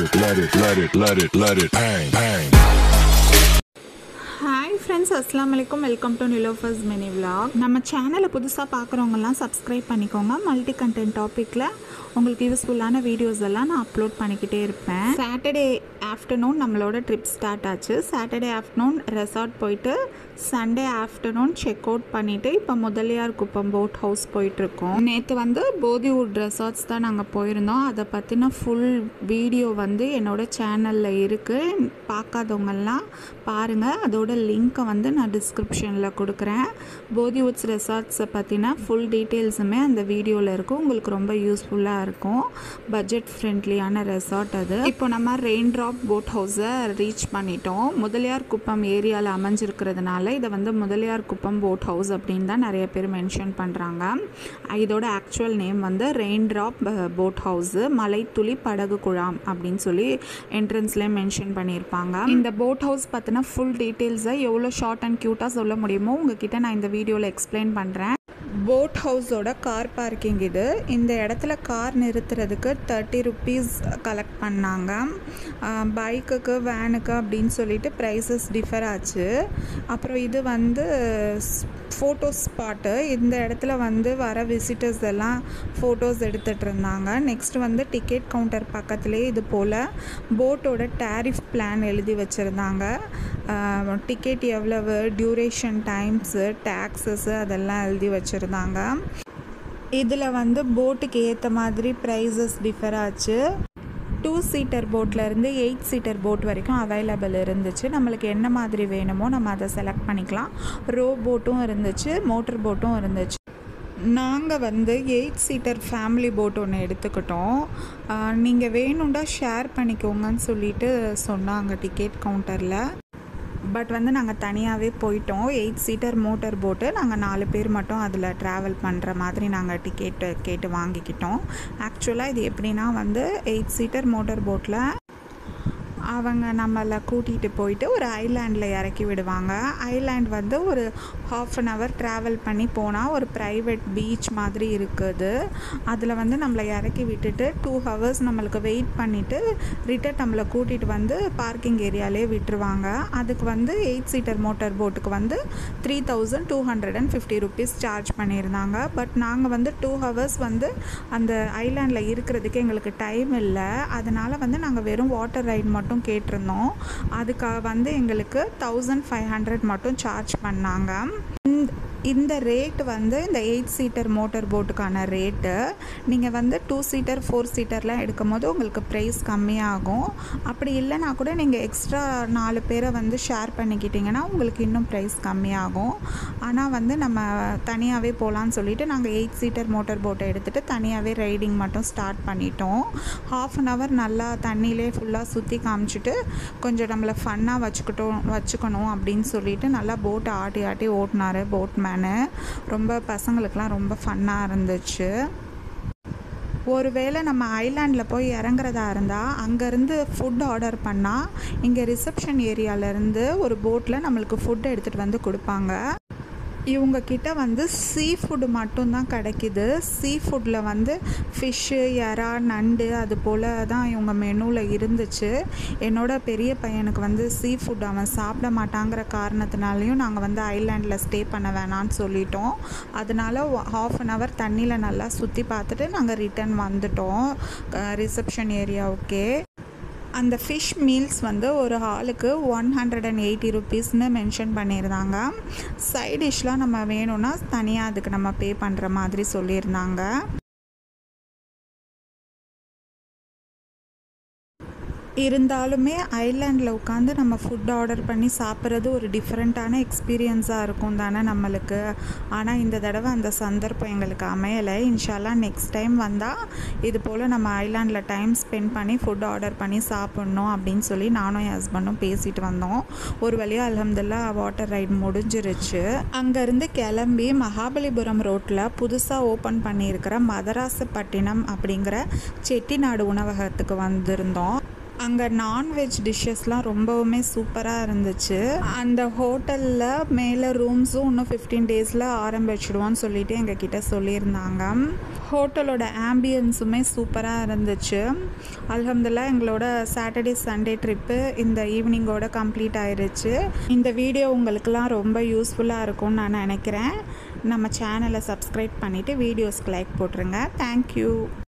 it, let it, let it, let it, let it bang, bang. Hi friends அஸ்லாம் வலைக்கும் welcome to நிலோஃபர்ஸ் mini vlog நம்ம சேனலை புதுசாக பார்க்குறவங்கலாம் சப்ஸ்கிரைப் பண்ணிக்கோங்க மல்டி கண்டென்ட் டாப்பிக்கில் உங்களுக்கு யூஸ்ஃபுல்லான வீடியோஸ் எல்லாம் நான் அப்லோட் பண்ணிக்கிட்டே இருப்பேன் சாட்டர்டே ஆஃப்டர்நூன் நம்மளோட ட்ரிப் ஸ்டார்ட் ஆச்சு சாட்டர்டே ஆஃப்டர்நூன் ரெசார்ட் போயிட்டு சண்டே ஆஃப்டர்நூன் செக் அவுட் பண்ணிவிட்டு இப்போ முதலியார் குப்பம் போட் ஹவுஸ் போயிட்டுருக்கோம் நேற்று வந்து போதிவுட் ரெசார்ட்ஸ் தான் நாங்கள் போயிருந்தோம் அதை பற்றின ஃபுல் வீடியோ வந்து என்னோட சேனலில் இருக்குது பார்க்காதவங்கெல்லாம் பாருங்கள் அதோட லிங்க்கை வந்து நான் டிஸ்கிரிப்ஷனில் கொடுக்குறேன் போதிவுட்ஸ் ரெசார்ட்ஸை பற்றின ஃபுல் டீட்டெயில்ஸுமே அந்த வீடியோவில் இருக்கும் உங்களுக்கு ரொம்ப யூஸ்ஃபுல்லாக இருக்கும் பட்ஜெட் ஃப்ரெண்ட்லியான ரெசார்ட் அது இப்போ நம்ம ரெயின் ட்ராப் போட் ஹவுஸை ரீச் பண்ணிட்டோம் முதலியார் குப்பம் ஏரியாவில் அமைஞ்சிருக்கிறதுனால இதை வந்து முதலியார் குப்பம் போட் ஹவுஸ் அப்படின்னு தான் நிறைய பேர் மென்ஷன் பண்ணுறாங்க இதோட ஆக்சுவல் நேம் வந்து rain drop boat house Malaithuli Padagu Kuzham அப்படின்னு சொல்லி என்ட்ரன்ஸ்லேயே மென்ஷன் பண்ணியிருப்பாங்க இந்த போட் ஹவுஸ் பற்றின ஃபுல் டீட்டெயில்ஸை எவ்வளோ ஷார்ட் அண்ட் க்யூட்டாக சொல்ல முடியுமோ உங்ககிட்ட நான் இந்த வீடியோவில் எக்ஸ்பிளைன் பண்ணுறேன் போட் ஹவுஸோட கார் பார்க்கிங் இது இந்த இடத்துல கார் நிறுத்துறதுக்கு தேர்ட்டி ருப்பீஸ் கலெக்ட் பண்ணாங்க பைக்குக்கு வேனுக்கு அப்படின்னு சொல்லிட்டு ப்ரைஸஸ் டிஃபர் ஆச்சு அப்புறம் இது வந்து ஃபோட்டோ ஸ்பாட்டு இந்த இடத்துல வந்து வர விசிட்டர்ஸ் எல்லாம் ஃபோட்டோஸ் எடுத்துகிட்டு இருந்தாங்க நெக்ஸ்ட் வந்து டிக்கெட் கவுண்டர் பக்கத்துலேயே இது போல் போட்டோட டேரிஃப் பிளான் எழுதி வச்சுருந்தாங்க டிக்கெட் எவ்வளவு டியூரேஷன் டைம்ஸு டேக்ஸஸ்ஸு அதெல்லாம் எழுதி வச்சுருந்தாங்க இதில் வந்து போட்டுக்கு ஏற்ற மாதிரி ப்ரைஸஸ் டிஃபர் ஆச்சு டூ சீட்டர் போட்லேருந்து எயிட் சீட்டர் போட் வரைக்கும் அவைலபிள் இருந்துச்சு நம்மளுக்கு என்ன மாதிரி வேணுமோ நம்ம அதை செலக்ட் பண்ணிக்கலாம் ரோ போட்டும் இருந்துச்சு மோட்டர் போட்டும் இருந்துச்சு நாங்கள் வந்து எயிட் சீட்டர் ஃபேமிலி போட் ஒன்று எடுத்துக்கிட்டோம் நீங்கள் வேணுண்டா ஷேர் பண்ணிக்கோங்கன்னு சொல்லிட்டு சொன்னாங்க டிக்கெட் கவுண்டரில் பட் வந்து நாங்கள் தனியாகவே போயிட்டோம் எயிட் சீட்டர் மோட்டர் போட்டு நாங்கள் நாலு பேர் மட்டும் அதில் ட்ராவல் பண்ணுற மாதிரி நாங்கள் டிக்கெட்டு கேட்டு வாங்கிக்கிட்டோம் ஆக்சுவலாக இது எப்படின்னா வந்து எயிட் சீட்டர் மோட்டர் போட்டில் அவங்க நம்மளை கூட்டிகிட்டு போயிட்டு ஒரு ஐலாண்டில் இறக்கி விடுவாங்க ஐலாண்ட் வந்து ஒரு ஹாஃப் அன் ஹவர் ட்ராவல் பண்ணி போனால் ஒரு ப்ரைவேட் பீச் மாதிரி இருக்குது அதில் வந்து நம்மளை இறக்கி விட்டுட்டு டூ ஹவர்ஸ் நம்மளுக்கு வெயிட் பண்ணிவிட்டு ரிட்டன் நம்மளை கூட்டிகிட்டு வந்து பார்க்கிங் ஏரியாலே விட்டுருவாங்க அதுக்கு வந்து எயிட் சீட்டர் மோட்டார் போட்டுக்கு வந்து three thousand two hundred and fifty rupees charge பண்ணியிருந்தாங்க பட் நாங்கள் வந்து டூ ஹவர்ஸ் வந்து அந்த ஐலாண்டில் இருக்கிறதுக்கு எங்களுக்கு டைம் இல்லை அதனால் வந்து நாங்கள் வெறும் வாட்டர் ரைட் மட்டும் மட்டும் கேட்டிருந்தோம் அதுக்காக வந்து எங்களுக்கு தௌசண்ட் ஃபைவ் ஹண்ட்ரட் மட்டும் சார்ஜ் பண்ணாங்க இந்த ரேட் வந்து இந்த எயிட் சீட்டர் மோட்டர் போட்டுக்கான ரேட்டு நீங்கள் வந்து டூ சீட்டர் ஃபோர் சீட்டர்லாம் எடுக்கும் போது உங்களுக்கு ப்ரைஸ் கம்மியாகும் அப்படி இல்லைனா கூட நீங்கள் எக்ஸ்ட்ரா நாலு பேரை வந்து ஷேர் பண்ணிக்கிட்டிங்கன்னா உங்களுக்கு இன்னும் ப்ரைஸ் கம்மியாகும் ஆனால் வந்து நம்ம தனியாகவே போகலான்னு சொல்லிட்டு நாங்கள் எயிட் சீட்டர் மோட்டர் போட்டை எடுத்துகிட்டு தனியாகவே ரைடிங் மட்டும் ஸ்டார்ட் பண்ணிட்டோம் ஹாஃப் அன் ஹவர் நல்லா தண்ணியிலே ஃபுல்லாக சுற்றி காமிச்சிட்டு கொஞ்சம் நம்மளை ஃபன்னாக வச்சுக்கிட்டோம் வச்சுக்கணும் அப்படின்னு சொல்லிட்டு நல்லா போட்டை ஆட்டி ஆட்டி ஓட்டினார் போட் மேனு ரொம்ப பசங்களுக்கெலாம் ரொம்ப ஃபன்னாக இருந்துச்சு ஒருவேளை நம்ம ஐலாண்டில் போய் இறங்குறதா இருந்தால் அங்கேருந்து ஃபுட் ஆர்டர் பண்ணால் இங்கே ரிசப்ஷன் ஏரியாவிலேருந்து ஒரு போட்டில் நம்மளுக்கு ஃபுட் எடுத்துகிட்டு வந்து கொடுப்பாங்க இவங்க கிட்ட வந்து சீ ஃபுட்டு மட்டும்தான் கிடைக்கிது சீ ஃபுட்டில் வந்து ஃபிஷ்ஷு எறா நண்டு அது போல் தான் இவங்க மெனுவில் இருந்துச்சு என்னோட பெரிய பையனுக்கு வந்து சீ ஃபுட் அவன் சாப்பிட மாட்டாங்கிற காரணத்தினாலையும் நாங்கள் வந்து ஐலாண்டில் ஸ்டே பண்ண வேணான்னு சொல்லிட்டோம் அதனால ஹாஃப் அன் ஹவர் தண்ணியில் நல்லா சுற்றி பார்த்துட்டு நாங்கள் ரிட்டன் வந்துட்டோம் ரிசப்ஷன் ஏரியாவுக்கே அந்த ஃபிஷ் மீல்ஸ் வந்து ஒரு ஹாலுக்கு ஒன் ஹண்ட்ரட் அண்ட் எயிட்டி ருபீஸ்னு மென்ஷன் பண்ணியிருந்தாங்க சைட் டிஷ்லாம் நம்ம வேணும்னா தனியாக அதுக்கு நம்ம பே பண்ணுற மாதிரி சொல்லியிருந்தாங்க இருந்தாலுமே ஐலாண்டில் உட்காந்து நம்ம ஃபுட் ஆர்டர் பண்ணி சாப்பிட்றது ஒரு டிஃப்ரெண்ட்டான எக்ஸ்பீரியன்ஸாக இருக்கும் தானே நம்மளுக்கு ஆனால் இந்த தடவை அந்த சந்தர்ப்பம் எங்களுக்கு அமையலை இன்ஷால்லாம் நெக்ஸ்ட் டைம் வந்தால் இது போல் நம்ம ஐலாண்டில் டைம் ஸ்பெண்ட் பண்ணி ஃபுட் ஆர்டர் பண்ணி சாப்பிட்ணும் அப்படின்னு சொல்லி நானும் என் ஹஸ்பண்டும் பேசிட்டு வந்தோம் ஒரு வழியாக அலமதுல்லா வாட்டர் ரைட் முடிஞ்சிருச்சு அங்கேருந்து கிளம்பி மகாபலிபுரம் ரோட்டில் புதுசாக ஓப்பன் பண்ணியிருக்கிற மதராசப்பட்டினம் அப்படிங்கிற செட்டிநாடு உணவகத்துக்கு வந்திருந்தோம் அங்கே நான்வெஜ் டிஷ்ஷஸ்லாம் ரொம்பவுமே சூப்பராக இருந்துச்சு அந்த ஹோட்டலில் மேலே ரூம்ஸும் இன்னும் ஃபிஃப்டீன் டேஸில் ஆரம்பிச்சிடுவோன்னு சொல்லிட்டு எங்ககிட்ட சொல்லியிருந்தாங்க ஹோட்டலோட ஆம்பியன்ஸுமே சூப்பராக இருந்துச்சு அல்ஹம்துல்லா எங்களோட சாட்டர்டே சண்டே ட்ரிப்பு இந்த ஈவினிங்கோட கம்ப்ளீட் ஆயிருச்சு இந்த வீடியோ உங்களுக்கெல்லாம் ரொம்ப யூஸ்ஃபுல்லாக இருக்கும்னு நான் நினைக்கிறேன் நம்ம சேனலை சப்ஸ்கிரைப் பண்ணிவிட்டு வீடியோஸ்க்கு லைக் போட்டுருங்க தேங்க்யூ